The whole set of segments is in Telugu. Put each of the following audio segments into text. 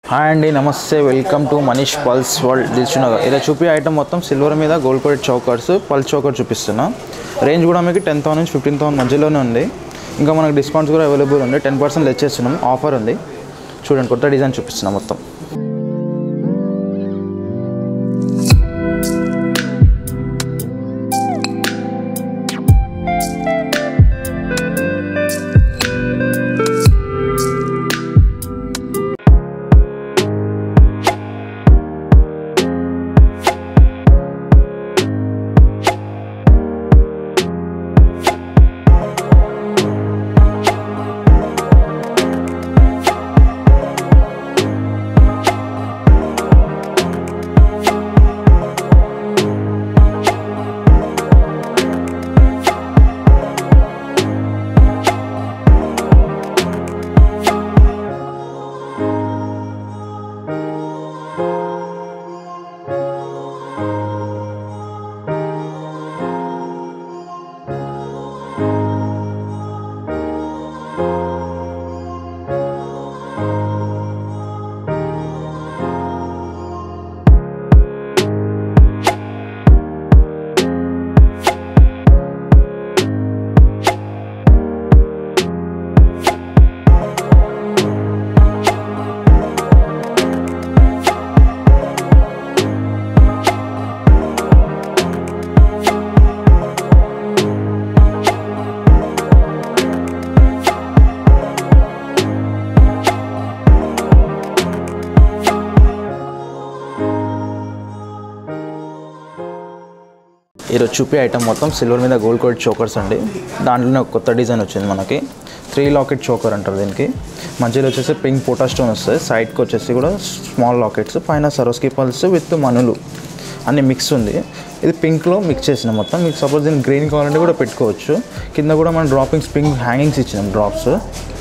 హాయ్ అండి నమస్తే welcome to Manish Pearls World Dilsukhnagar ఇలా చూపి ఐటమ్ మొత్తం సిల్వర్ మీద gold coated chokers pearls choker చూపిస్తున్నా రేంజ్ కూడా మీకు టెన్ థౌసండ్ నుంచి ఫిఫ్టీన్ థౌసండ్ మధ్యలోనే ఉంది ఇంకా మనకు డిస్కౌంట్స్ కూడా అవైలబుల్ ఉంది టెన్ పర్సెంట్ తెచ్చేస్తున్నాం ఆఫర్ ఉంది చూడండి కొత్త డిజైన్ చూపిస్తున్నాం మొత్తం ఈరోజు చూపి ఐటమ్ మొత్తం సిల్వర్ మీద గోల్డ్ కోట్ చోకర్స్ అండి దాంట్లోనే ఒక కొత్త డిజైన్ వచ్చింది మనకి త్రీ లాకెట్ చోకర్ అంటారు దీనికి మధ్యలో వచ్చేసి పింక్ పోటా స్టోన్ వస్తుంది సైడ్కి వచ్చేసి కూడా స్మాల్ లాకెట్స్ పైన సరోస్కి పల్స్ విత్ మనులు అన్ని మిక్స్ ఉంది ఇది పింక్లో మిక్స్ చేసిన మొత్తం మీకు సపోజ్ దీనికి గ్రీన్ కావాలంటే కూడా పెట్టుకోవచ్చు కింద కూడా మనం డ్రాపింగ్స్ పింక్ హ్యాంగింగ్స్ ఇచ్చినాం డ్రాప్స్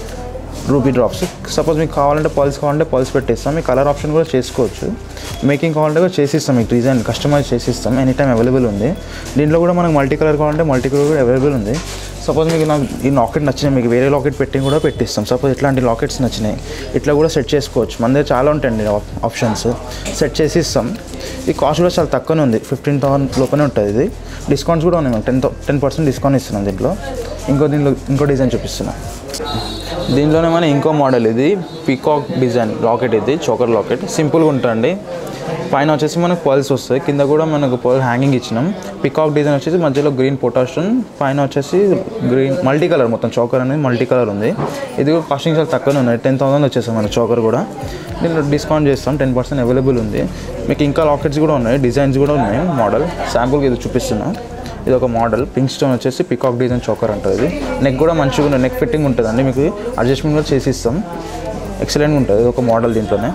రూబీ డ్రాప్స్ సపోజ్ మీకు కావాలంటే పల్స్ కావాలంటే పల్స్ పెట్టేస్తాం మీ కలర్ ఆప్షన్ కూడా చేసుకోవచ్చు మేకింగ్ కావాలంటే కూడా చేసిస్తాం మీకు డిజైన్ కస్టమైజ్ చేసిస్తాం ఎనీ టైం అవైలబుల్ ఉంది దీంట్లో కూడా మనకు మల్టీ కలర్ కావాలంటే మల్టీ కలర్ కూడా అవైలబుల్ ఉంది సపోజ్ మీకు నాకు ఈ లాకెట్ నచ్చినాయి మీకు వేరే లాకెట్ పెట్టి కూడా పెట్టిస్తాం సపోజ్ ఇట్లాంటి లాకెట్స్ నచ్చినాయి ఇట్లా కూడా సెట్ చేసుకోవచ్చు మన దగ్గర చాలా ఉంటాయండి ఆప్షన్స్ సెట్ చేసి ఇస్తాం ఈ కాస్ట్ కూడా చాలా తక్కువనే ఉంది ఫిఫ్టీన్ థౌసండ్ లోపలే ఉంటుంది ఇది డిస్కౌంట్స్ కూడా ఉన్నాయి మేము టెన్ టెన్ పర్సెంట్ డిస్కౌంట్ ఇస్తున్నాం దీంట్లో ఇంకో దీంట్లో ఇంకో డిజైన్ చూపిస్తున్నాం దీంట్లోనే మన ఇంకో మోడల్ ఇది పీకాక్ డిజైన్ లాకెట్ ఇది చోకర్ లాకెట్ సింపుల్గా ఉంటుంది పైన వచ్చేసి మనకు పర్ల్స్ వస్తాయి కింద కూడా మనకు పర్ల్ హ్యాంగింగ్ ఇచ్చినాం పికాక్ డిజైన్ వచ్చేసి మధ్యలో గ్రీన్ పొటాషన్ పైన వచ్చేసి గ్రీన్ మల్టీ కలర్ మొత్తం చోకర్ అనేది మల్టీ కలర్ ఉంది ఇది కూడా కాస్టింగ్ చాలా తక్కువనే ఉన్నాయి టెన్ థౌసండ్ వచ్చేసాం మన చోకర్ కూడా దీంట్లో డిస్కౌంట్ చేస్తాం టెన్ పర్సెంట్ అవైలబుల్ ఉంది మీకు ఇంకా లాకెట్స్ కూడా ఉన్నాయి డిజైన్స్ కూడా ఉన్నాయి మోడల్ శాంపుల్కి ఇది చూపిస్తున్నా ఇది ఒక మోడల్ పింక్ స్టోన్ వచ్చేసి పికాక్ డిజైన్ చోకర్ అంటుంది ఇది నెక్ కూడా మంచిగా ఉంటుంది నెక్ ఫిట్టింగ్ ఉంటుంది అండి మీకు అడ్జస్ట్మెంట్ కూడా చేసి ఇస్తాం ఎక్సలెంట్గా ఉంటుంది ఇది ఒక మోడల్ దీంట్లోనే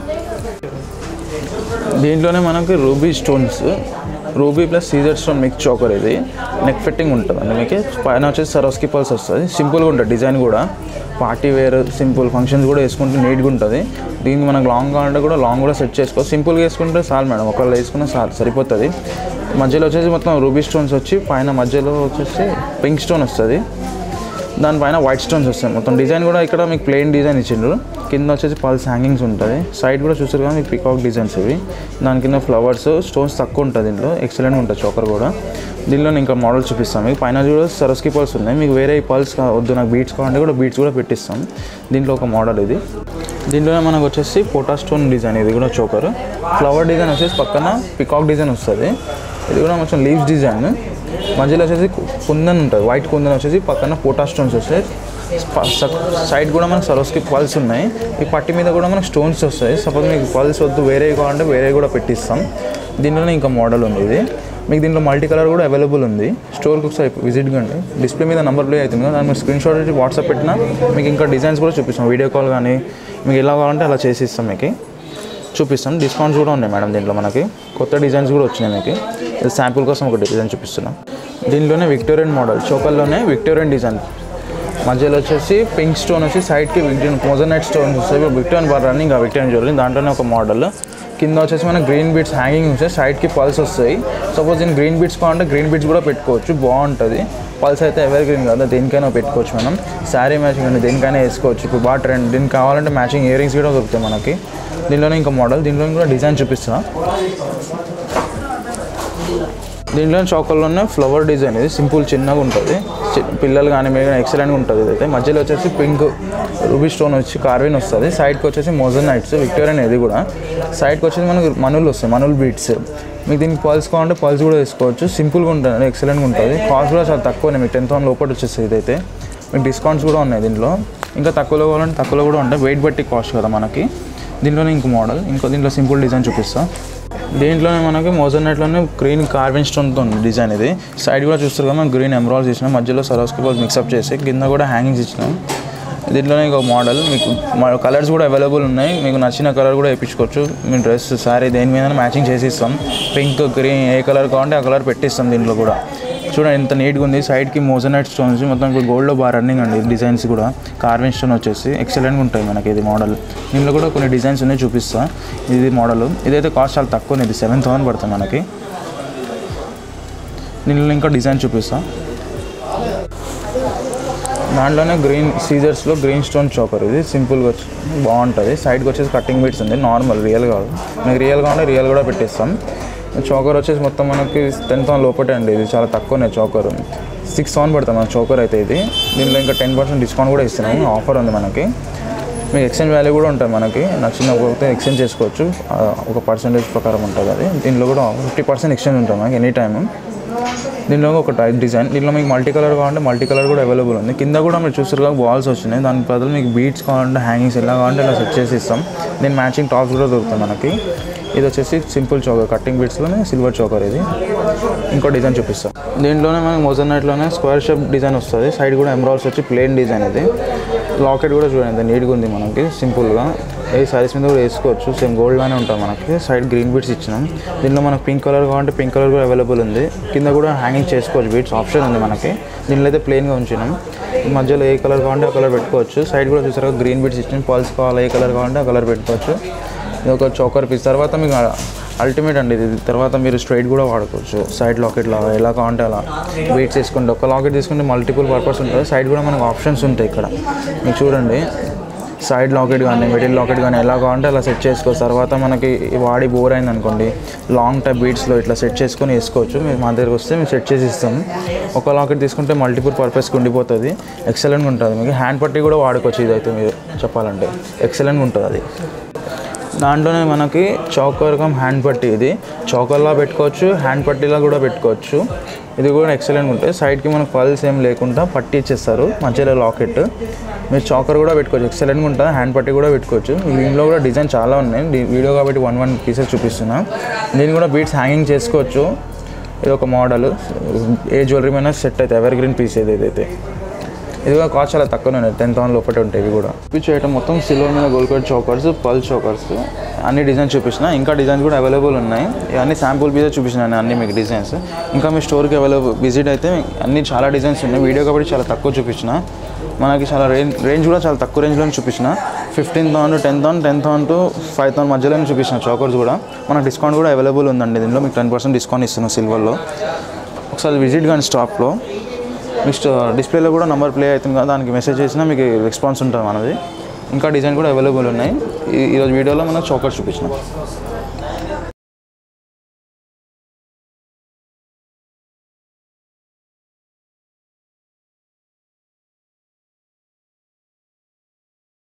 దీంట్లోనే మనకి రూబీ స్టోన్స్ రూబీ ప్లస్ సీజర్ స్టోన్ మిక్స్ చోకర్ ఇది నెక్ ఫిట్టింగ్ ఉంటుంది అండి మీకు పైన వచ్చేసి సరోస్కి పల్స్ వస్తుంది సింపుల్గా ఉంటుంది డిజైన్ కూడా పార్టీ వేర్ సింపుల్ ఫంక్షన్స్ కూడా వేసుకుంటే నీట్గా ఉంటుంది దీనికి మనకు లాంగ్ కావాలంటే కూడా లాంగ్ కూడా సెట్ చేసుకో సింపుల్గా వేసుకుంటే చాలు మేడం ఒకళ్ళు వేసుకున్న చాలు సరిపోతుంది మధ్యలో వచ్చేసి మొత్తం రూబీ స్టోన్స్ వచ్చి పైన మధ్యలో వచ్చేసి పింక్ స్టోన్ వస్తుంది దానిపైన వైట్ స్టోన్స్ వస్తాయి మొత్తం డిజైన్ కూడా ఇక్కడ మీకు ప్లెయిన్ డిజైన్ ఇచ్చిండ్రు కింద వచ్చేసి పల్స్ హ్యాంగింగ్స్ ఉంటుంది సైడ్ కూడా చూసారు కదా మీకు పికాక్ డిజైన్స్ ఇవి దాని కింద ఫ్లవర్స్ స్టోన్స్ తక్కువ ఉంటుంది దీంట్లో ఎక్సలెంట్ ఉంటుంది చోకర్ కూడా దీనిలో నేను ఇంకా మోడల్ చూపిస్తాను మీకు పైన కూడా సరస్కి పల్స్ ఉన్నాయి మీకు వేరే పల్స్ వద్దు నాకు బీట్స్ కావాలంటే కూడా బీట్స్ కూడా పెట్టిస్తాం దీంట్లో ఒక మోడల్ ఇది దీంట్లోనే మనకు వచ్చేసి పోటా స్టోన్ డిజైన్ ఇది కూడా చోకర్ ఫ్లవర్ డిజైన్ వచ్చేసి పక్కన పికాక్ డిజైన్ వస్తుంది ఇది కూడా కొంచెం లీవ్స్ డిజైన్ మధ్యలో వచ్చేసి కుందన్ ఉంటుంది వైట్ కుందన్ వచ్చేసి పక్కన పోటా స్టోన్స్ వస్తాయి స్ప- స- సైడ్ కూడా మనకు సరోస్కి పల్స్ ఉన్నాయి ఈ పట్టి మీద కూడా మనకు స్టోన్స్ వస్తాయి సపోజ్ మీకు పల్స్ వద్దు వేరే కావాలంటే వేరే కూడా పెట్టిస్తాం దీంట్లోనే ఇంకా మోడల్ ఉంది ఇది మీకు దీంట్లో మల్టీ కలర్ కూడా అవైలబుల్ ఉంది స్టోర్కి ఒకసారి విజిట్ కండి డిస్ప్లే మీద నెంబర్ ప్లే అవుతుంది కదా దాని మీద స్క్రీన్ షాట్ పెట్టి వాట్సాప్ పెట్టినా మీకు ఇంకా డిజైన్స్ కూడా చూపిస్తాం వీడియో కాల్ కానీ మీకు ఎలా కావాలంటే అలా చేసి ఇస్తాం మీకు చూపిస్తాం డిస్కౌంట్స్ కూడా ఉన్నాయి మేడం దీంట్లో మనకి కొత్త డిజైన్స్ కూడా వచ్చినాయి మీకు ఇది శాంపుల్ కోసం ఒక డిజైన్ చూపిస్తున్నాం దీంట్లోనే విక్టోరియన్ మోడల్ చోకల్లోనే విక్టోరియన్ డిజైన్ మధ్యలో వచ్చేసి పింక్ స్టోన్ వచ్చి సైడ్కి విక్టోరియన్ మోజనైట్ స్టోన్స్ వస్తాయి ఇప్పుడు విక్టోరియన్ బార్ రన్నింగ్ ఆ విక్టోరియన్ జ్యువెలరీ దాంట్లోనే ఒక మోడల్ కింద వచ్చేసి మనకి గ్రీన్ బీట్స్ హ్యాంగింగ్ వస్తాయి సైడ్కి పల్స్ వస్తాయి సపోజ్ దీని గ్రీన్ బీట్స్ కావాలంటే గ్రీన్ బీట్స్ కూడా పెట్టుకోవచ్చు బాగుంటుంది పల్స్ అయితే ఎవర్ గ్రీన్ కాదు దేనికైనా పెట్టుకోవచ్చు మనం శారీ మ్యాచింగ్ అండి దేనికైనా వేసుకోవచ్చు ఇప్పుడు బాగా ట్రెండ్ దీనికి కావాలంటే మ్యాచింగ్ ఇయర్ రింగ్స్ కూడా దొరుకుతాయి మనకి దీనిలోనే ఇంకా మోడల్ దీంట్లో కూడా డిజైన్ చూపిస్తా దీంట్లో చౌకల్లోనే ఫ్లవర్ డిజైన్ ఇది సింపుల్ చిన్నగా ఉంటుంది చి- పిల్లలు కానీ మీరు కానీ ఎక్సలెంట్గా ఉంటుంది ఇదైతే మధ్యలో వచ్చేసి పింక్ రూబీ స్టోన్ వచ్చి కార్విన్ వస్తుంది సైడ్కి వచ్చేసి మోజన్ నైట్స్ విక్టోరియన్ ఇది కూడా సైడ్కి వచ్చేసి మనకు మనులు వస్తాయి మనులు బీట్స్ మీకు దీనికి పల్స్ కావాలంటే పల్స్ కూడా వేసుకోవచ్చు సింపుల్గా ఉంటుంది ఎక్సలెంట్గా ఉంటుంది కాస్ట్ కూడా చాలా తక్కువనే మీకు టెన్ థౌసండ్ లోపల వచ్చేస్తుంది ఇదైతే మీకు డిస్కౌంట్స్ కూడా ఉన్నాయి దీంట్లో ఇంకా తక్కువలో కావాలంటే తక్కువలో కూడా ఉంటాయి వెయిట్ బట్టి కాస్ట్ కదా మనకి దీంట్లోనే ఇంకో మోడల్ ఇంకో దీంట్లో సింపుల్ డిజైన్ చూపిస్తాను దీంట్లోనే మనకి మోజనెట్లోనే గ్రీన్ కార్విన్ స్టోన్తో ఉంది డిజైన్ ఇది సైడ్ కూడా చూస్తారు కదా మనం గ్రీన్ ఎమరాల్స్ ఇచ్చినాం మధ్యలో సరోస్కి బాల్ మిక్సప్ చేసి కింద కూడా హ్యాంగింగ్స్ ఇచ్చినాం దీంట్లోనే ఒక మోడల్ మీకు కలర్స్ కూడా అవైలబుల్ ఉన్నాయి మీకు నచ్చిన కలర్ కూడా వేయించుకోవచ్చు మీ డ్రెస్ సారీ దేని మీద మ్యాచింగ్ చేసి ఇస్తాం పింక్ గ్రీన్ ఏ కలర్ కావాలంటే ఆ కలర్ పెట్టిస్తాం దీంట్లో కూడా చూడండి ఎంత నీట్గా ఉంది సైడ్కి మోజనైట్ స్టోన్స్ మొత్తం ఇప్పుడు గోల్డ్లో బాగా రన్నింగ్ అండి డిజైన్స్ కూడా కార్విన్ స్టోన్ వచ్చేసి ఎక్సలెంట్గా ఉంటాయి మనకి ఇది మోడల్ దీనిలో కూడా కొన్ని డిజైన్స్ ఉన్నాయి చూపిస్తా ఇది మోడల్ ఇదైతే కాస్ట్ చాలా తక్కువ ఇది సెవెన్ థౌసండ్ పడుతుంది మనకి దీనిలో ఇంకా డిజైన్ చూపిస్తా దాంట్లోనే గ్రీన్ సీజర్స్లో గ్రీన్ స్టోన్ చోకర్ ఇది సింపుల్గా వచ్చి బాగుంటుంది సైడ్కి వచ్చేసి కటింగ్ బీట్స్ ఉంది నార్మల్ రియల్ కాదు మీకు రియల్ కావాలంటే రియల్ కూడా పెట్టేస్తాం చోకర్ వచ్చేసి మొత్తం మనకి టెన్ థౌసండ్ లోపటే అండి ఇది చాలా తక్కువనే చోకర్ సిక్స్ థౌసండ్ పడుతుంది మన చోకర్ అయితే ఇది దీనిలో ఇంకా టెన్ పర్సెంట్ డిస్కౌంట్ కూడా ఇస్తున్నాము ఆఫర్ ఉంది మనకి మీకు ఎక్స్చేంజ్ వాల్యూ కూడా ఉంటుంది మనకి నచ్చిన పోతే ఎక్స్చేంజ్ చేసుకోవచ్చు ఆ, ఒక పర్సెంటేజ్ ప్రకారం ఉంటుంది అది దీనిలో కూడా ఫిఫ్టీ పర్సెంట్ ఎక్స్చేంజ్ ఉంటుంది మనకి ఎనీ టైమ్ దీనిలో ఒక టైప్ డిజైన్ దీనిలో మీకు మల్టీ కలర్ కావాలంటే మల్టీ కలర్ కూడా అవైలబుల్ ఉంది కింద కూడా మీరు చూస్తారు వాల్స్ వచ్చినాయి దాని బదులు మీకు బీట్స్ కావాలంటే హ్యాంగింగ్స్ ఎలా కావాలంటే ఇలా సెట్ చేసి ఇస్తాం దీని మ్యాచింగ్ టాప్స్ కూడా దొరుకుతాయి మనకి ఇది వచ్చేసి సింపుల్ చోకర్ కటింగ్ బీట్స్లోనే సిల్వర్ చోకర్ ఇది ఇంకో డిజైన్ చూపిస్తాం దీంట్లోనే మనకి మొజనైట్లోనే స్క్వేర్ షేప్ డిజైన్ వస్తుంది సైడ్ కూడా ఎమరాల్స్ వచ్చి ప్లేన్ డిజైన్ ఇది లాకెట్ కూడా చూడండి ఎంత నీట్గా ఉంది మనకి సింపుల్గా ఏ సారీస్ మీద కూడా వేసుకోవచ్చు సేమ్ గోల్డ్ లానే ఉంటుంది మనకి సైడ్ గ్రీన్ బీట్స్ ఇచ్చినాం దీనిలో మనకు పింక్ కలర్ కావాలంటే పింక్ కలర్ కూడా అవైలబుల్ ఉంది కింద కూడా హ్యాంగింగ్ చేసుకోవచ్చు బీట్స్ ఆప్షన్ ఉంది మనకి దీనిలో అయితే ప్లెయిన్గా ఉంచినాం మధ్యలో ఏ కలర్ కావాలంటే ఆ కలర్ పెట్టుకోవచ్చు సైడ్ కూడా చూసారా గ్రీన్ బీట్స్ ఇచ్చిన పల్స్ కావాలి ఏ కలర్ కావాలంటే ఆ కలర్ పెట్టుకోవచ్చు ఇది ఒక చోకర్ పీస్ తర్వాత మీకు అల్టిమేట్ అండి ఇది తర్వాత మీరు స్ట్రైట్ కూడా వాడుకోవచ్చు సైడ్ లాకెట్ లాగా ఎలా కావాలంటే అలా వెయిట్స్ వేసుకుంటే ఒక లాకెట్ తీసుకుంటే మల్టిపుల్ పర్పస్ ఉంటుంది సైడ్ కూడా మనకు ఆప్షన్స్ ఉంటాయి ఇక్కడ మీకు చూడండి సైడ్ లాకెట్ కానీ మిడిల్ లాకెట్ కానీ ఎలా కావాలంటే అలా సెట్ చేసుకోవచ్చు తర్వాత మనకి ఈ వాడి బోర్ అయింది అనుకోండి లాంగ్ టైప్ బీట్స్లో ఇట్లా సెట్ చేసుకొని వేసుకోవచ్చు మీరు మా దగ్గరికి వస్తే మేము సెట్ చేసి ఇస్తాం ఒక లాకెట్ తీసుకుంటే మల్టిపుల్ పర్పస్కి ఉండిపోతుంది ఎక్సలెంట్గా ఉంటుంది మీకు హ్యాండ్ పట్టి కూడా వాడుకోవచ్చు ఇదైతే మీరు చెప్పాలంటే ఎక్సలెంట్గా ఉంటుంది అది దాంట్లోనే మనకి చౌకర్ కమ్ హ్యాండ్ పట్టి ఇది చౌకర్లా పెట్టుకోవచ్చు హ్యాండ్ పట్టీలా కూడా పెట్టుకోవచ్చు ఇది కూడా ఎక్సలెంట్ ఉంటుంది సైడ్కి మనకు పల్స్ ఏం లేకుండా పట్టి ఇచ్చేస్తారు మధ్యలో లాకెట్ మీరు చౌకర్ కూడా పెట్టుకోవచ్చు ఎక్సలెంట్గా ఉంటుంది హ్యాండ్ పట్టి కూడా పెట్టుకోవచ్చు దీనిలో కూడా డిజైన్ చాలా ఉన్నాయి దీ- వీడియో కాబట్టి వన్ వన్ పీసెస్ చూపిస్తున్నా దీన్ని కూడా బీట్స్ హ్యాంగింగ్ చేసుకోవచ్చు ఇది ఒక మోడల్ ఏ జ్యువెలరీ మీద సెట్ అయితే ఎవర్ గ్రీన్ పీస్ ఇది ఇదైతే ఇది కూడా కాస్ట్ చాలా తక్కువనే ఉన్నాయి టెన్ థౌసండ్ లోపల ఉంటాయి ఇవి కూడా పిచ్ ఐటమ్ మొత్తం సిల్వర్ మీద gold cut chokers pearl chokers అన్ని డిజైన్స్ చూపించిన ఇంకా డిజైన్స్ కూడా అవైలబుల్ ఉన్నాయి ఇవన్నీ శాంపుల్ పీసెస్ చూపించిన అన్ని మీకు డిజైన్స్ ఇంకా మీ స్టోర్కి అవైలబుల్ విజిట్ అయితే అన్ని చాలా డిజైన్స్ ఉన్నాయి వీడియో కాబట్టి చాలా తక్కువ చూపించిన మనకి చాలా రేంజ్ రేంజ్ కూడా చాలా తక్కువ రేంజ్లోనే చూపించిన fifteen thousand ten thousand ten thousand to five thousand మధ్యలోనే చూపించిన చోకర్స్ కూడా మనకు డిస్కౌంట్ కూడా అవైలబుల్ ఉందండి దీనిలో మీకు టెన్ పర్సెంట్ డిస్కౌంట్ ఇస్తున్నాం సిల్వర్లో ఒకసారి విజిట్ కానీ స్టాప్లో నెక్స్ట్ డిస్ప్లేలో కూడా నంబర్ ప్లే అవుతుంది కదా దానికి మెసేజ్ చేసినా మీకు రెస్పాన్స్ ఉంటుంది మనది ఇంకా డిజైన్ కూడా అవైలబుల్ ఉన్నాయి ఈ- ఈరోజు వీడియోలో మనం చోకర్స్ చూపించిన